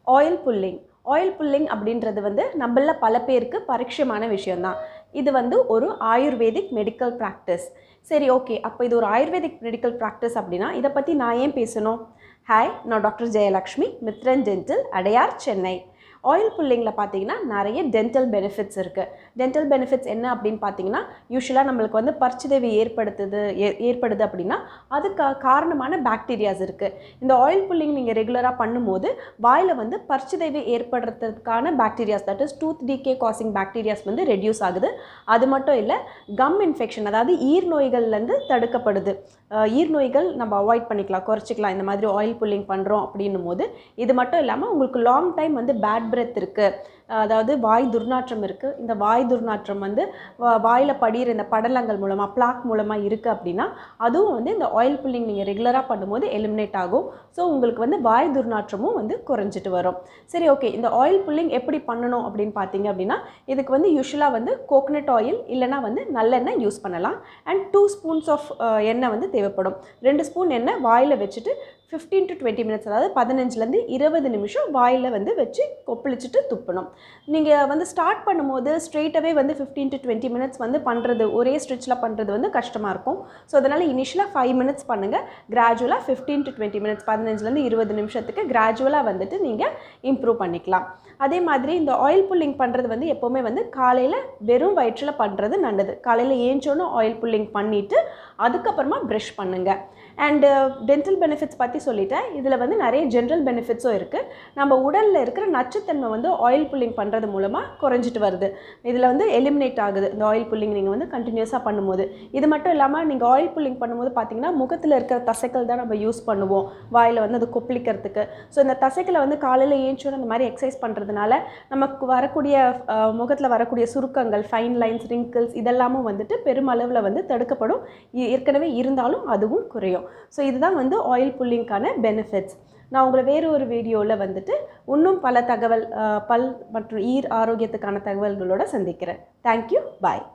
oil pulling oil pulling அப்படின்றது வந்து நம்மள பல பேருக்கு பரிட்சயமான விஷயம்தான் இது வந்து ஒரு ஆயுர்வேதிக் மெடிக்கல் ப்ராக்டிஸ் சரி ஓகே அப்போ இது ஒரு ஆயுர்வேதிக் மெடிக்கல் ப்ராக்டிஸ் அப்படின்னா இதை பற்றி நான் ஏன் பேசணும் ஹாய் நான் doctor Jayalakshmi Mithran dental Adyar Chennai oil புல்லிங்கில் பார்த்தீங்கன்னா நிறைய டென்டல் பெனிஃபிட்ஸ் இருக்குது டென்டல் பெனிஃபிட்ஸ் என்ன அப்படின்னு பார்த்தீங்கன்னா யூஸ்வலாக நம்மளுக்கு வந்து பற்சிதைவு ஏற்படுத்துது ஏ- ஏற்படுது அப்படின்னா அதுக்கு காரணமான பாக்டீரியாஸ் இருக்குது இந்த ஆயில் புல்லிங் நீங்கள் ரெகுலராக பண்ணும்போது வாயில் வந்து பற்சிதைவு ஏற்படுறதுக்கான bacterias that is tooth decay causing bacterias வந்து ரெடியூஸ் ஆகுது அது மட்டும் இல்லை கம் இன்ஃபெக்ஷன் அதாவது ஈர் நோய்கள்லேருந்து தடுக்கப்படுது அஹ் ஈர் நோய்கள் நம்ம அவாய்ட் பண்ணிக்கலாம் குறைச்சிக்கலாம் இந்த மாதிரி ஆயில் புல்லிங் பண்ணுறோம் அப்படின்னும் போது இது மட்டும் இல்லாமல் உங்களுக்கு லாங் டைம் வந்து பேட் பிரெத் இருக்குது அதாவது வாய் துர்நாற்றம் இருக்குது இந்த வாய் துர்நாற்றம் வந்து வா- வாயில படிகிற இந்த படலங்கள் மூலமாக பிளாக் மூலமாக இருக்குது அப்படின்னா அதுவும் வந்து இந்த ஆயில் புல்லிங் நீங்கள் ரெகுலராக பண்ணும்போது எலிமினேட் ஆகும் ஸோ உங்களுக்கு வந்து வாய் துர்நாற்றமும் வந்து குறைஞ்சிட்டு வரும் சரி ஓகே இந்த ஆயில் புல்லிங் எப்படி பண்ணணும் அப்படின்னு பார்த்தீங்க அப்படின்னா இதுக்கு வந்து யூஸ்வலாக வந்து கோகனட் ஆயில் இல்லைனா வந்து நல்லெண்ணெய் யூஸ் பண்ணலாம் அண்ட் டூ ஸ்பூன்ஸ் ஆஃப் எண்ணெய் வந்து தேவைப்படும் ரெண்டு ஸ்பூன் எண்ணெய் வாயில் வச்சுட்டு ஃபிஃப்டீன் டு டுவெண்ட்டி மினிட்ஸ் அதாவது பதினஞ்சுலேருந்து இருபது நிமிஷம் வாயில் வந்து வச்சு கொப்பளிச்சுட்டு துப்பணும் நீங்கள் வந்து ஸ்டார்ட் பண்ணும்போது ஸ்ட்ரெயிட்டாகவே வந்து ஃபிஃப்டீன் டு டுவெண்ட்டி மினிட்ஸ் வந்து பண்ணுறது ஒரே ஸ்ட்ரெச்சில் பண்ணுறது வந்து கஷ்டமாக இருக்கும் ஸோ அதனால் இனிஷியலாக ஃபைவ் மினிட்ஸ் பண்ணுங்கள் கிராஜுவலாக ஃபிஃப்டீன் டு டுவெண்ட்டி மினிட்ஸ் பதினஞ்சுலேருந்து இருபது நிமிஷத்துக்கு கிராஜுவலாக வந்துட்டு நீங்கள் இம்ப்ரூவ் பண்ணிக்கலாம் அதே மாதிரி இந்த ஆயில் புல்லிங் பண்ணுறது வந்து எப்போவுமே வந்து காலையில் வெறும் வயிற்றில் பண்ணுறது நல்லது காலையில் ஏஞ்சோன்னு ஆயில் புல்லிங் பண்ணிவிட்டு அதுக்கப்புறமா ப்ரஷ் பண்ணுங்கள் அண்டு டென்டல் பெனிஃபிட்ஸ் பற்றி சொல்லிட்டேன் இதில் வந்து நிறைய ஜென்ரல் பெனிஃபிட்ஸும் இருக்குது நம்ம உடலில் இருக்கிற நச்சுத்தன்மை வந்து ஆயில் புல்லிங் பண்ணுறது மூலமாக குறைஞ்சிட்டு வருது இதில் வந்து எலிமினேட் ஆகுது இந்த ஆயில் புல்லிங் நீங்கள் வந்து கண்டினியூஸாக பண்ணும்போது இது மட்டும் இல்லாமல் நீங்கள் ஆயில் புல்லிங் பண்ணும்போது பார்த்தீங்கன்னா முகத்தில் இருக்கிற தசைகள் தான் நம்ம யூஸ் பண்ணுவோம் வாயில் வந்து அது கொப்பளிக்கிறதுக்கு ஸோ இந்த தசைகளை வந்து காலையில் ஏஞ்சோன்னு அந்த மாதிரி எக்ஸசைஸ் பண்ணுறதுனால நமக்கு வரக்கூடிய முகத்தில் வரக்கூடிய சுருக்கங்கள் ஃபைன் லைன்ஸ் ரிங்கிள்ஸ் இதெல்லாமும் வந்துட்டு பெருமளவில் வந்து தடுக்கப்படும் இ- ஏற்கனவே இருந்தாலும் அதுவும் குறையும் ஸோ இதுதான் வந்து ஆயில் புல்லிங்க்கான பெனிஃபிட்ஸ் நான் உங்களை வேறு ஒரு வீடியோவில் வந்துட்டு இன்னும் பல தகவல் அஹ், பல் மற்றும் ஈர் ஆரோக்கியத்துக்கான தகவல்களோட சந்திக்கிறேன் தேங்க்யூ பாய்